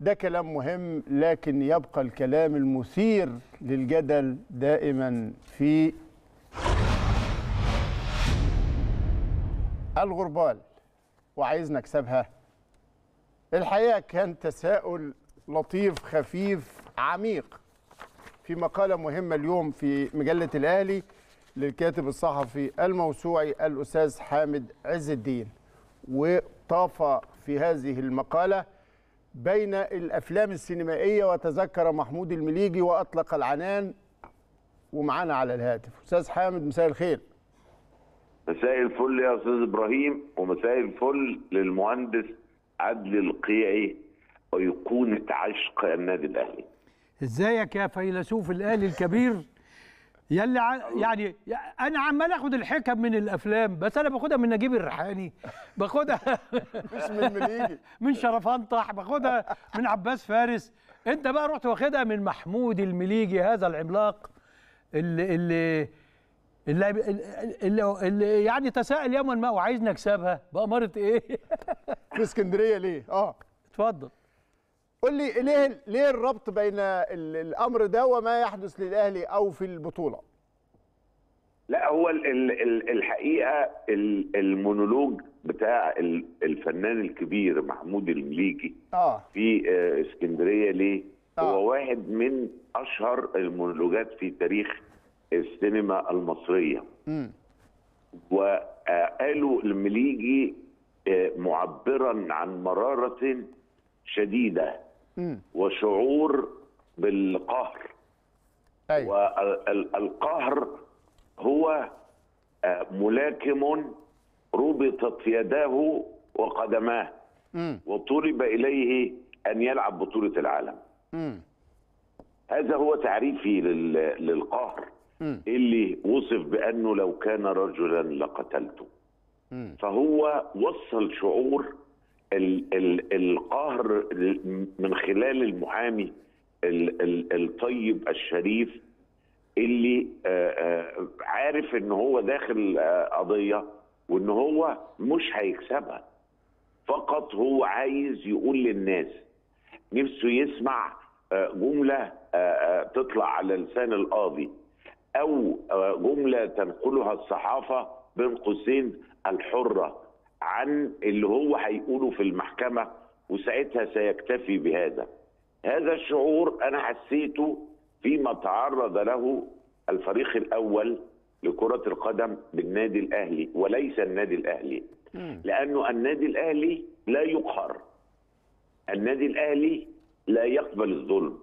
ده كلام مهم لكن يبقى الكلام المثير للجدل دائما في الغربال وعايز نكسبها الحقيقه كان تساؤل لطيف خفيف عميق في مقاله مهمه اليوم في مجله الاهلي للكاتب الصحفي الموسوعي الاستاذ حامد عز الدين وطاف في هذه المقاله بين الافلام السينمائيه وتذكر محمود المليجي واطلق العنان ومعانا على الهاتف استاذ حامد مساء الخير مساء الفل يا استاذ ابراهيم ومساء الفل للمهندس عدلي القيعي ايقونه عشق النادي الاهلي ازيك يا فيلسوف الآلي الكبير يلي ع... يعني انا عمال اخد الحكم من الافلام بس انا باخدها من نجيب الريحاني باخدها مش من المليجي من شرفنطح باخدها من عباس فارس انت بقى رحت واخدها من محمود المليجي هذا العملاق اللي اللي اللي, اللي, اللي يعني تساءل يوما ما وعايز نكسبها بأمارة ايه في اسكندريه ليه اه اتفضل قول لي ليه ليه الربط بين ال- الامر ده وما يحدث للاهلي او في البطوله لا هو ال- ال- ال- الحقيقه ال- المونولوج بتاع ال- الفنان الكبير محمود المليجي اه في آه، اسكندريه ليه آه. هو واحد من اشهر المونولوجات في تاريخ السينما المصريه امم وقالوا المليجي آه، معبرا عن مراره شديده امم وشعور بالقهر ايوه والقهر هو آه، ملاكم ربطت يداه وقدماه امم وطلب اليه ان يلعب بطوله العالم امم هذا هو تعريفي لل- للقهر مم. اللي وصف بانه لو كان رجلا لقتلته مم. فهو وصل شعور ال ال القهر من خلال المحامي ال ال الطيب الشريف اللي آه، آه، عارف ان هو داخل آه، قضيه وان هو مش هيكسبها فقط هو عايز يقول للناس نفسه يسمع آه، جمله آه، آه، تطلع على لسان القاضي او آه، جمله تنقلها الصحافه بين قوسين الحره عن اللي هو هيقوله في المحكمه وساعتها سيكتفي بهذا. هذا الشعور انا حسيته فيما تعرض له الفريق الاول لكره القدم بالنادي الاهلي وليس النادي الاهلي. لانه النادي الاهلي لا يقهر. النادي الاهلي لا يقبل الظلم.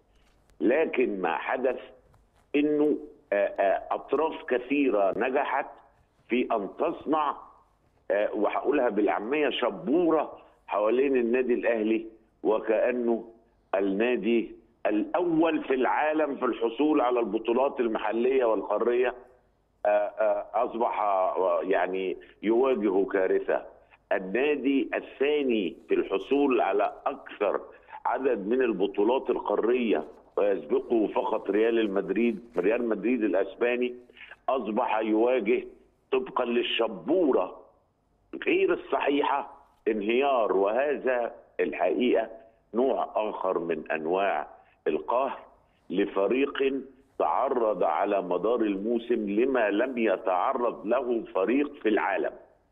لكن ما حدث انه آه، آه، اطراف كثيره نجحت في ان تصنع آه، وهقولها بالعاميه شبوره حوالين النادي الاهلي وكانه النادي الاول في العالم في الحصول على البطولات المحليه والقاريه آه، آه، اصبح آه، يعني يواجه كارثه النادي الثاني في الحصول على اكثر عدد من البطولات القاريه ويسبقه فقط ريال المدريد ريال مدريد الاسباني اصبح يواجه طبقا للشبوره غير الصحيحه انهيار وهذا الحقيقه نوع اخر من انواع القهر لفريق تعرض على مدار الموسم لما لم يتعرض له فريق في العالم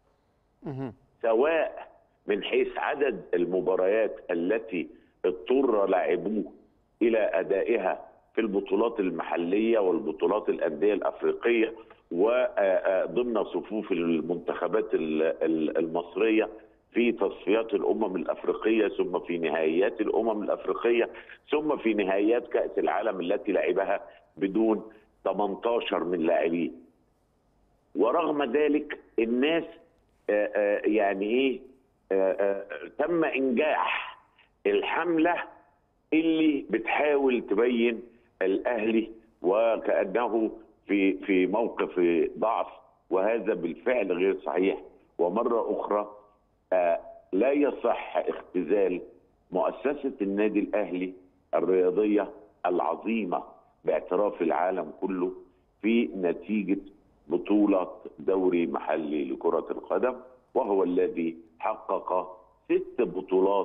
سواء من حيث عدد المباريات التي اضطر لاعبوه الى ادائها في البطولات المحليه والبطولات الانديه الافريقيه وضمن صفوف المنتخبات ال- ال- المصريه في تصفيات الامم الافريقيه ثم في نهائيات الامم الافريقيه ثم في نهائيات كاس العالم التي لعبها بدون 18 من لاعبين ورغم ذلك الناس آه، آه، يعني ايه آه، آه، تم انجاح الحمله اللي بتحاول تبين الاهلي وكانه في في موقف ضعف وهذا بالفعل غير صحيح ومره اخرى آه، لا يصح اختزال مؤسسه النادي الاهلي الرياضيه العظيمه باعتراف العالم كله في نتيجه بطوله دوري محلي لكره القدم وهو الذي حقق ست بطولات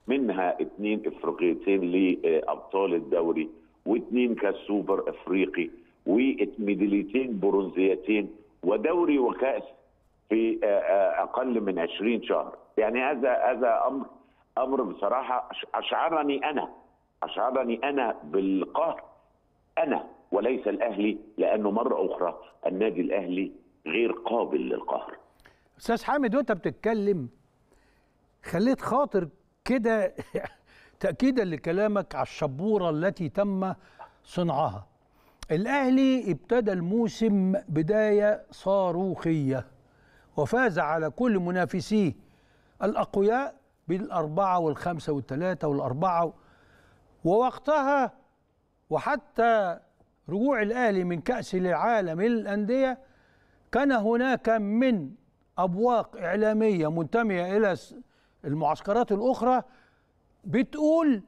منها اثنين افريقيتين لابطال الدوري واثنين كاس سوبر افريقي وميداليتين برونزيتين ودوري وكاس في آه، آه، اقل من 20 شهر يعني هذا هذا امر امر بصراحه أش- اشعرني انا اشعرني انا بالقهر انا وليس الاهلي لانه مره اخرى النادي الاهلي غير قابل للقهر استاذ حامد وانت بتتكلم خليت خاطر كده تاكيدا لكلامك على الشبوره التي تم صنعها الاهلي ابتدى الموسم بدايه صاروخيه وفاز على كل منافسيه الاقوياء بالاربعه والخمسه والثلاثه والاربعه ووقتها وحتى رجوع الاهلي من كاس العالم للانديه كان هناك من ابواق اعلاميه منتميه الى س- المعسكرات الاخرى بتقول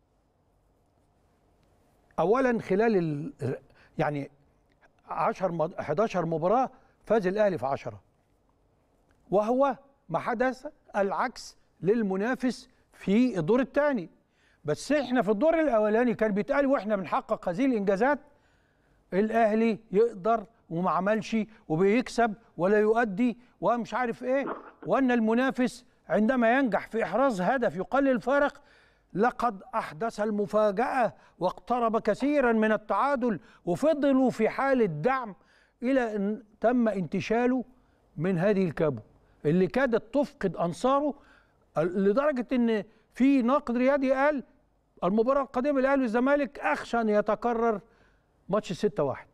اولا خلال ال يعني 10 مد- 11 مباراه فاز الاهلي في 10 وهو ما حدث العكس للمنافس في الدور الثاني بس احنا في الدور الاولاني كان بيتقال واحنا بنحقق هذه الانجازات الاهلي يقدر وما عملش وبيكسب ولا يؤدي ومش عارف ايه وان المنافس عندما ينجح في احراز هدف يقلل الفارق لقد احدث المفاجاه واقترب كثيرا من التعادل وفضلوا في حاله دعم الى ان تم انتشاله من هذه الكابو اللي كادت تفقد انصاره لدرجه ان في ناقد رياضي قال المباراه القادمه الاهلي والزمالك اخشى ان يتكرر ماتش 6 1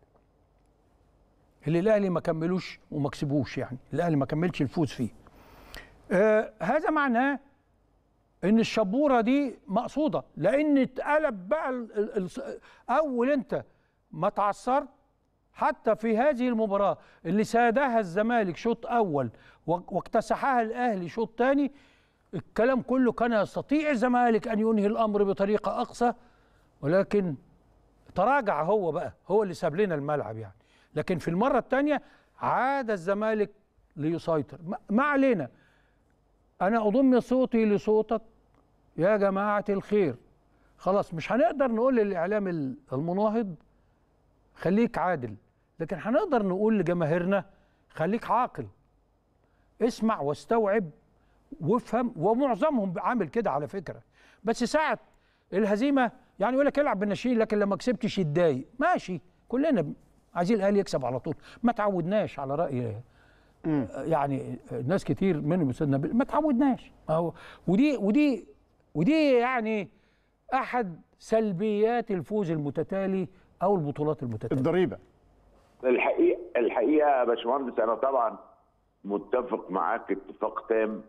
اللي الاهلي ما كملوش وما كسبوش يعني الاهلي ما كملش الفوز فيه آه هذا معناه ان الشبوره دي مقصوده لان اتقلب بقى ال ال ال اول انت ما تعثرت حتى في هذه المباراه اللي سادها الزمالك شوط اول واك- واكتسحها الاهلي شوط ثاني الكلام كله كان يستطيع الزمالك ان ينهي الامر بطريقه اقصى ولكن تراجع هو بقى هو اللي ساب لنا الملعب يعني لكن في المره الثانيه عاد الزمالك ليسيطر ما- ما علينا انا اضم صوتي لصوتك يا جماعه الخير خلاص مش هنقدر نقول للاعلام ال- المناهض خليك عادل لكن هنقدر نقول لجماهيرنا خليك عاقل اسمع واستوعب وافهم ومعظمهم عامل كده على فكره بس ساعه الهزيمه يعني يقول لك العب بالناشئين لكن لما كسبتش يتضايق ماشي كلنا ب- عايزين الاهلي يكسب على طول ما تعودناش على راي يعني ناس كتير منهم استاذ نبيل ما تعودناش أهو ودي ودي ودي يعني احد سلبيات الفوز المتتالي او البطولات المتتاليه الضريبه الحقيقه الحقيقه يا باشمهندس انا طبعا متفق معاك اتفاق تام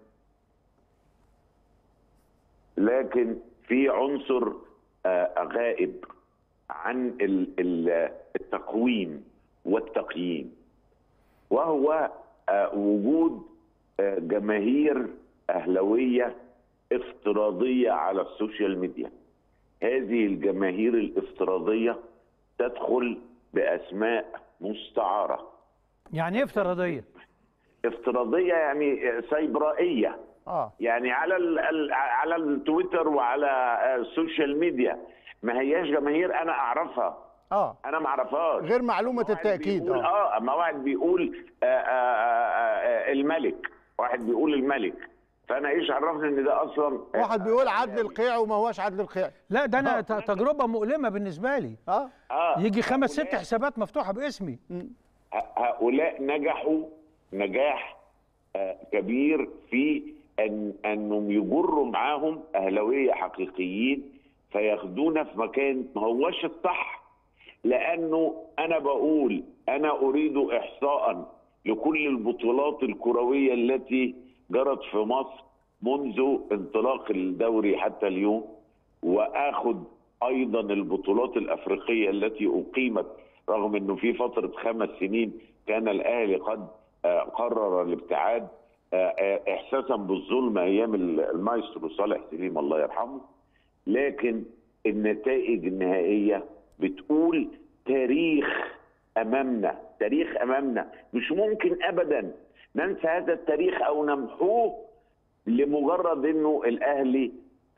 لكن في عنصر آه، غائب عن ال- ال- التقويم والتقييم وهو آه، وجود آه، جماهير اهلويه افتراضيه على السوشيال ميديا هذه الجماهير الافتراضيه تدخل باسماء مستعاره يعني ايه افتراضيه افتراضيه يعني سيبرائيه اه يعني على ال ال على التويتر وعلى السوشيال ميديا ما هياش جماهير انا اعرفها اه انا ما اعرفهاش غير معلومه واحد التاكيد بيقول اه اه اما واحد بيقول آه آه آه الملك واحد بيقول الملك فانا ايش عرفني ان ده اصلا واحد بيقول عدل القيع وما هوش عدل القيع لا ده انا ت- تجربه مؤلمه بالنسبه لي اه آه يجي خمس ست هؤلاء- حسابات مفتوحه باسمي هؤلاء نجحوا نجاح آه، كبير في ان انهم يجروا معاهم اهلاويه حقيقيين فياخدونا في مكان ما هوش الصح لانه انا بقول انا اريد احصاء لكل البطولات الكرويه التي جرت في مصر منذ انطلاق الدوري حتى اليوم واخد ايضا البطولات الافريقيه التي اقيمت رغم انه في فتره خمس سنين كان الاهلي قد آه، قرر الابتعاد آه، آه، احساسا بالظلم ايام المايسترو صالح سليم الله يرحمه لكن النتائج النهائيه بتقول تاريخ امامنا تاريخ امامنا مش ممكن ابدا ننسى هذا التاريخ او نمحوه لمجرد انه الاهلي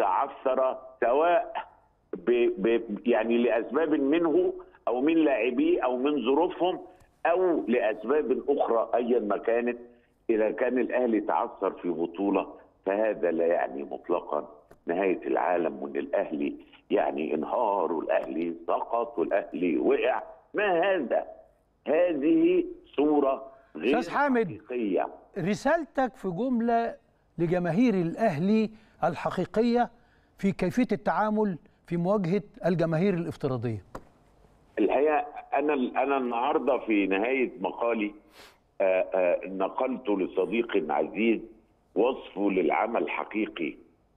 تعثر سواء ب ب يعني لاسباب منه او من لاعبيه او من ظروفهم او لاسباب اخرى ايا ما كانت اذا كان الاهلي تعثر في بطوله فهذا لا يعني مطلقا نهايه العالم وان الاهلي يعني انهار والاهلي سقط والاهلي وقع ما هذا هذه صوره غير أستاذ حامد. حقيقيه رسالتك في جملة لجماهير الأهلي الحقيقية في كيفية التعامل في مواجهة الجماهير الافتراضية الحقيقه انا انا النهارده في نهايه مقالي آه، آه، نقلت لصديق عزيز وصفه للعمل الحقيقي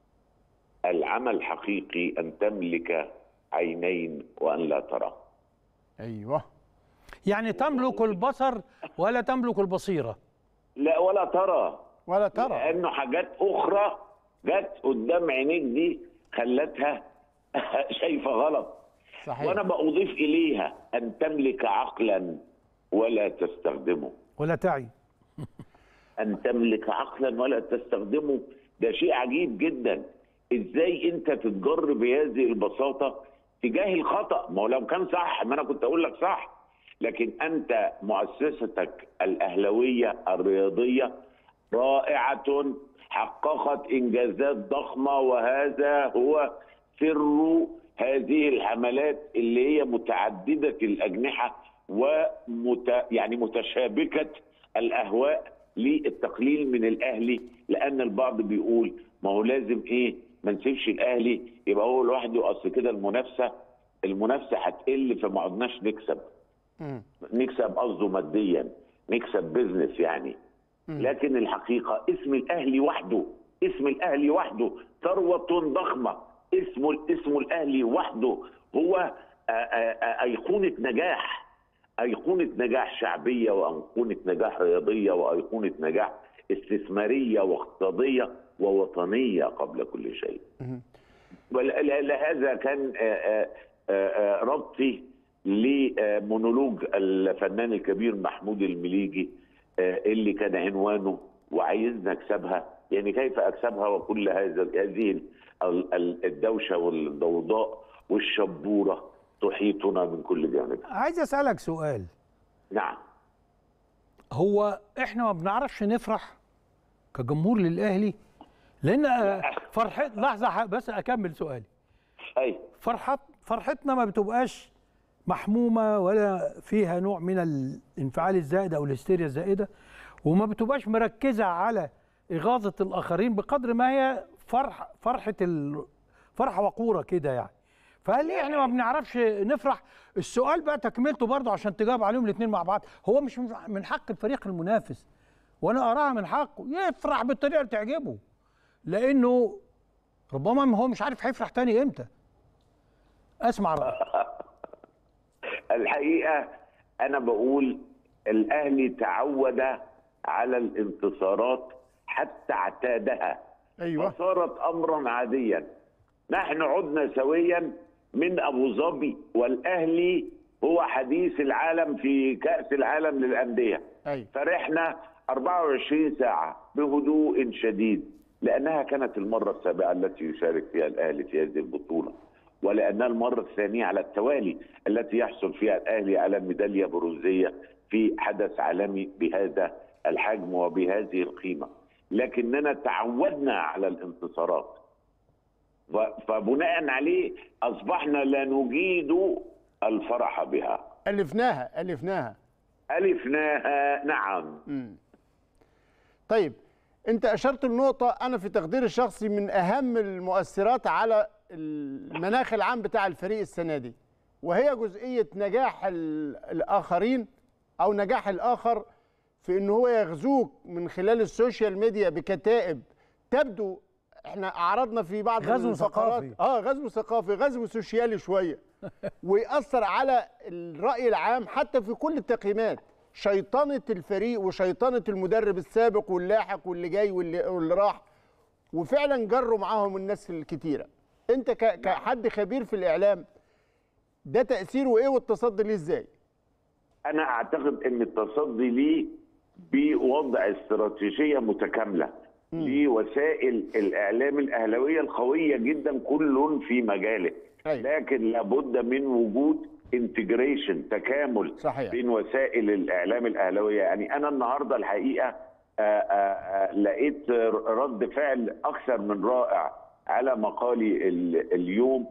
العمل الحقيقي ان تملك عينين وان لا ترى ايوه يعني تملك البصر ولا تملك البصيرة لا ولا ترى ولا ترى لانه حاجات اخرى جت قدام عينيك دي خلتها شايفه غلط صحيح وانا بأضيف اليها ان تملك عقلا ولا تستخدمه ولا تعي ان تملك عقلا ولا تستخدمه ده شيء عجيب جدا ازاي انت تتجر بهذه البساطه تجاه الخطا ما هو لو كان صح ما انا كنت اقول لك صح لكن انت مؤسستك الاهلويه الرياضيه رائعه حققت انجازات ضخمه وهذا هو سر هذه الحملات اللي هي متعدده الاجنحه ومت يعني متشابكه الاهواء للتقليل من الاهلي لان البعض بيقول ما هو لازم ايه ما نسيبش الاهلي يبقى هو لوحده اصل كده المنافسه المنافسه هتقل فما عدناش نكسب مم. نكسب قصده ماديا نكسب بيزنس يعني لكن الحقيقه اسم الاهلي وحده اسم الاهلي وحده ثروه ضخمه اسم اسم الاهلي وحده هو آه، آه، آه، ايقونه نجاح ايقونه نجاح شعبيه وايقونه نجاح رياضيه وايقونه نجاح استثماريه واقتصاديه ووطنيه قبل كل شيء. ولهذا كان آه، آه، آه، ربطي لمونولوج الفنان الكبير محمود المليجي آه، اللي كان عنوانه وعايزنا اكسبها يعني كيف اكسبها وكل هذا هذه ال- ال- الدوشه والضوضاء والشبوره تحيطنا من كل جانب. عايز أسألك سؤال نعم هو احنا ما بنعرفش نفرح كجمهور للأهلي لأن آه، فرحة لحظة ح- بس أكمل سؤالي اي فرحت فرحتنا ما بتبقاش محمومه ولا فيها نوع من الانفعال الزائد او الهستيريا الزائده وما بتبقاش مركزه على اغاظه الاخرين بقدر ما هي فرح فرحه ال فرحه وقوره كده يعني فهل ليه احنا ما بنعرفش نفرح السؤال بقى تكملته برضه عشان تجاوب عليهم الاثنين مع بعض هو مش من حق الفريق المنافس وانا اراها من حقه يفرح بالطريقه اللي تعجبه لانه ربما ما هو مش عارف هيفرح تاني امتى اسمع رايك الحقيقه انا بقول الاهلي تعود على الانتصارات حتى اعتادها ايوه فصارت امرا عاديا نحن عدنا سويا من ابو ظبي والاهلي هو حديث العالم في كاس العالم للانديه ايوه فرحنا 24 ساعة بهدوء شديد لأنها كانت المرة السابقة التي يشارك فيها الأهلي في هذه البطولة ولأنها المرة الثانية على التوالي التي يحصل فيها الأهلي على ميدالية برونزية في حدث عالمي بهذا الحجم وبهذه القيمة لكننا تعودنا على الانتصارات ف- فبناء عليه أصبحنا لا نجيد الفرح بها الفناها الفناها ألفناها نعم طيب انت اشرت النقطة انا في تقديري الشخصي من اهم المؤثرات على المناخ العام بتاع الفريق السنة دي وهي جزئية نجاح ال- الاخرين او نجاح الاخر في ان هو يغزوك من خلال السوشيال ميديا بكتائب تبدو احنا عرضنا في بعض غزو الفقرات ثقافي. اه غزو ثقافي غزو سوشيالي شويه ويأثر على الرأي العام حتى في كل التقييمات شيطنة الفريق وشيطنة المدرب السابق واللاحق واللي جاي واللي, واللي راح وفعلا جروا معاهم الناس الكتيرة انت ك- كحد خبير في الإعلام ده تأثيره ايه والتصدي ليه ازاي انا اعتقد ان التصدي ليه بوضع استراتيجيه متكامله لوسائل الاعلام الاهلاويه القويه جدا كل في مجاله أيوة. لكن لابد من وجود انتجريشن تكامل صحيح. بين وسائل الاعلام الاهلاويه يعني انا النهارده الحقيقه آه، آه، آه، لقيت رد فعل اكثر من رائع على مقالي ال- اليوم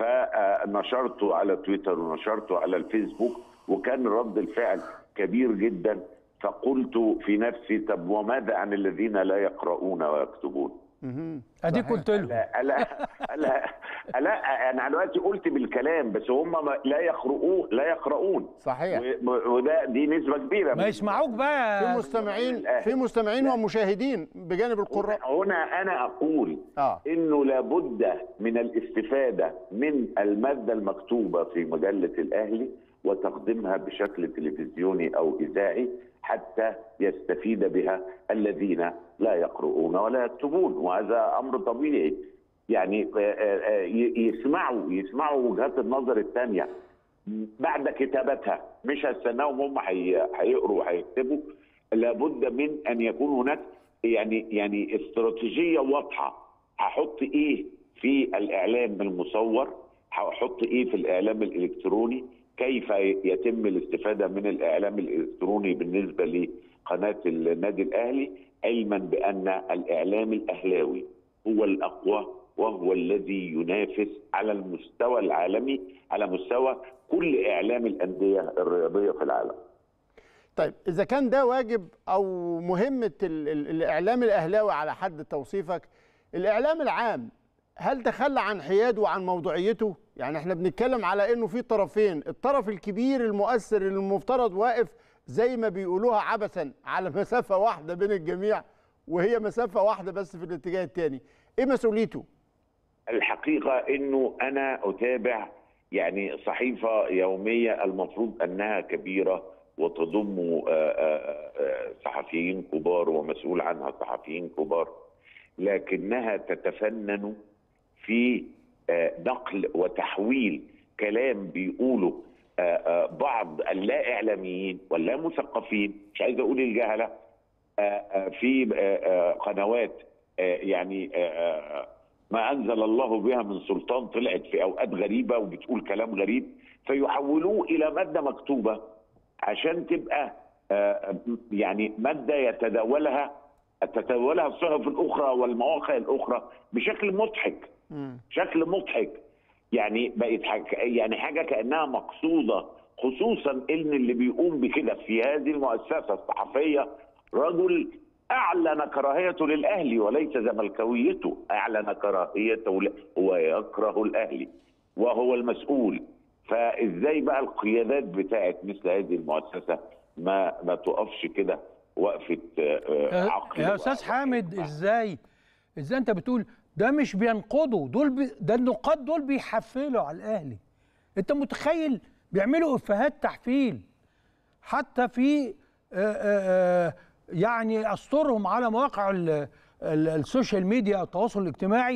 فنشرته على تويتر ونشرته على الفيسبوك وكان رد الفعل كبير جدا فقلت في نفسي طب وماذا عن الذين لا يقرؤون ويكتبون اديك قلت له لا لا لا لا انا دلوقتي قلت بالكلام بس هم ما- لا يقرؤون لا يقرؤون صحيح و- وده دي نسبه كبيره ما يسمعوك بقى في مستمعين في مستمعين ومشاهدين بجانب القراء هنا انا اقول اه انه لابد من الاستفاده من الماده المكتوبه في مجله الاهلي وتقديمها بشكل تلفزيوني او اذاعي حتى يستفيد بها الذين لا يقرؤون ولا يكتبون وهذا امر طبيعي يعني آه، آه، آه، ي- يسمعوا يسمعوا وجهات النظر الثانيه بعد كتابتها مش هستناهم هم هي- هيقروا وهيكتبوا لابد من ان يكون هناك يعني يعني استراتيجيه واضحه هحط ايه في الاعلام المصور هحط ايه في الاعلام الالكتروني كيف يتم الاستفاده من الاعلام الالكتروني بالنسبه لقناه النادي الاهلي علما بان الاعلام الاهلاوي هو الاقوى وهو الذي ينافس على المستوى العالمي على مستوى كل اعلام الانديه الرياضيه في العالم طيب اذا كان ده واجب او مهمه ال ال الاعلام الاهلاوي على حد توصيفك الاعلام العام هل تخلى عن حياده وعن موضوعيته يعني احنا بنتكلم على انه في طرفين الطرف الكبير المؤثر اللي المفترض واقف زي ما بيقولوها عبثا على مسافه واحده بين الجميع وهي مسافه واحده بس في الاتجاه الثاني ايه مسؤوليته الحقيقه انه انا اتابع يعني صحيفه يوميه المفروض انها كبيره وتضم آه، آه، آه، صحفيين كبار ومسؤول عنها صحفيين كبار لكنها تتفنن في آه، نقل وتحويل كلام بيقوله آه، آه، بعض اللا اعلاميين واللا مثقفين مش عايز اقول الجهله آه، آه، في آه، آه، قنوات آه، يعني آه، آه، ما انزل الله بها من سلطان طلعت في اوقات غريبه وبتقول كلام غريب فيحولوه الى ماده مكتوبه عشان تبقى آه، يعني ماده يتداولها تتداولها الصحف الاخرى والمواقع الاخرى بشكل مضحك شكل مضحك يعني بقت حاجة يعني حاجه كانها مقصوده خصوصا ان اللي بيقوم بكده في هذه المؤسسه الصحفيه رجل اعلن كراهيته للاهلي وليس زملكاويته اعلن كراهيته ل- هو يكره الاهلي وهو المسؤول فازاي بقى القيادات بتاعت مثل هذه المؤسسه ما ما تقفش كده وقفه آه، آه، يا- عقل يا استاذ حامد ازاي ازاي انت بتقول ده مش بينقضوا دول بي ده النقاد دول بيحفلوا على الاهلي انت متخيل بيعملوا افيهات تحفيل حتى في آه، آه، آه، يعني اسطرهم على مواقع ال- ال- السوشيال ميديا التواصل الاجتماعي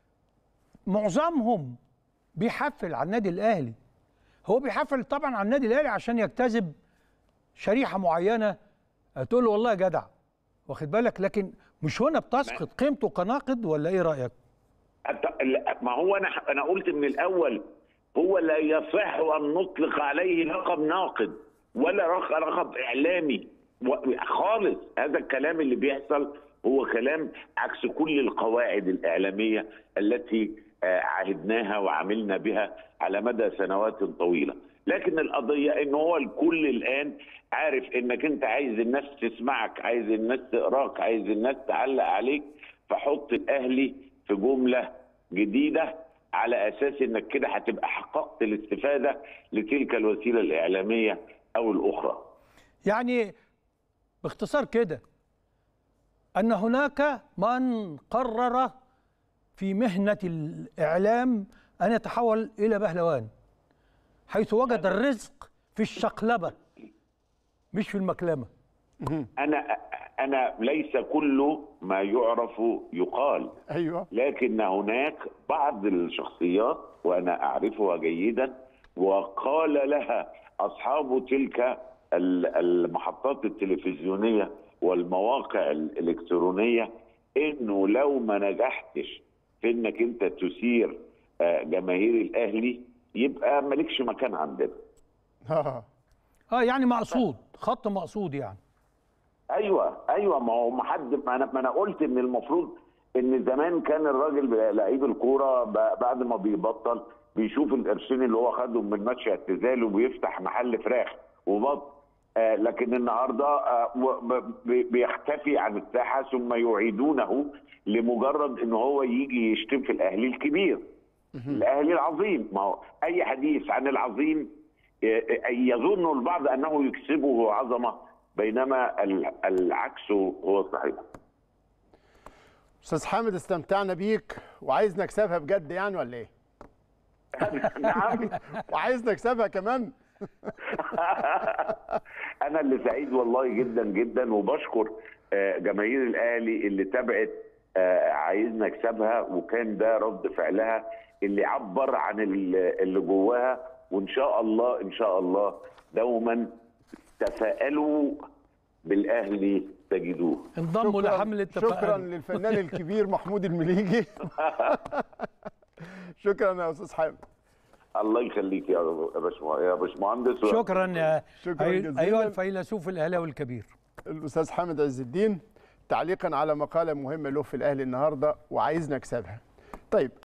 معظمهم بيحفل على النادي الاهلي هو بيحفل طبعا على النادي الاهلي عشان يجتذب شريحه معينه تقول له والله يا جدع واخد بالك لكن مش هنا بتسقط قيمته كناقد ولا ايه رايك؟ أت- لا، ما هو انا انا قلت من الاول هو لا يصح ان نطلق عليه لقب ناقد ولا رق- لقب اعلامي و- خالص هذا الكلام اللي بيحصل هو كلام عكس كل القواعد الاعلاميه التي آه، عهدناها وعملنا بها على مدى سنوات طويله لكن القضيه ان هو الكل الان عارف انك انت عايز الناس تسمعك عايز الناس تقراك عايز الناس تعلق عليك فحط الاهلي في جمله جديده على اساس انك كده هتبقى حققت الاستفاده لتلك الوسيله الاعلاميه او الاخرى يعني باختصار كده ان هناك من قرر في مهنه الاعلام ان يتحول الى بهلوان حيث وجد الرزق في الشقلبه مش في المكلمه انا انا ليس كل ما يعرف يقال ايوه لكن هناك بعض الشخصيات وانا اعرفها جيدا وقال لها اصحاب تلك ال- المحطات التلفزيونيه والمواقع الالكترونيه انه لو ما نجحتش في انك انت تثير آه، جماهير الاهلي يبقى مالكش مكان عندنا آه. اه يعني مقصود خط مقصود يعني ايوه ايوه ما هو ما حد ما انا ما انا قلت ان المفروض ان زمان كان الراجل لعيب الكوره ب- بعد ما بيبطل بيشوف القرشين اللي هو خدهم من ماتش اعتزال وبيفتح محل فراخ وبط آه لكن النهارده آه و- ب- بي- بيختفي عن الساحه ثم يعيدونه لمجرد ان هو يجي يشتم في الاهلي الكبير الاهلي العظيم ما هو اي حديث عن العظيم آه، يظن البعض انه يكسبه عظمه بينما ال- العكس هو الصحيح استاذ حامد استمتعنا بيك وعايز نكسبها بجد يعني ولا ايه؟ نعم وعايز نكسبها كمان انا اللي سعيد والله جدا جدا وبشكر آه، جماهير الاهلي اللي تابعت آه، عايزنا نكسبها وكان ده رد فعلها اللي عبر عن ال- اللي جواها وان شاء الله ان شاء الله دوما تفائلوا بالاهلي تجدوه انضموا لحمله شكرا تفاؤل. للفنان الكبير محمود المليجي شكرا يا استاذ حامد الله يخليك يا باشمهندس يا باشمهندس شكرا يا شكراً أي- جزيلاً. ايها الفيلسوف الاهلاوي الكبير الاستاذ حامد عز الدين تعليقا على مقاله مهمه له في الاهلي النهارده وعايز نكسبها طيب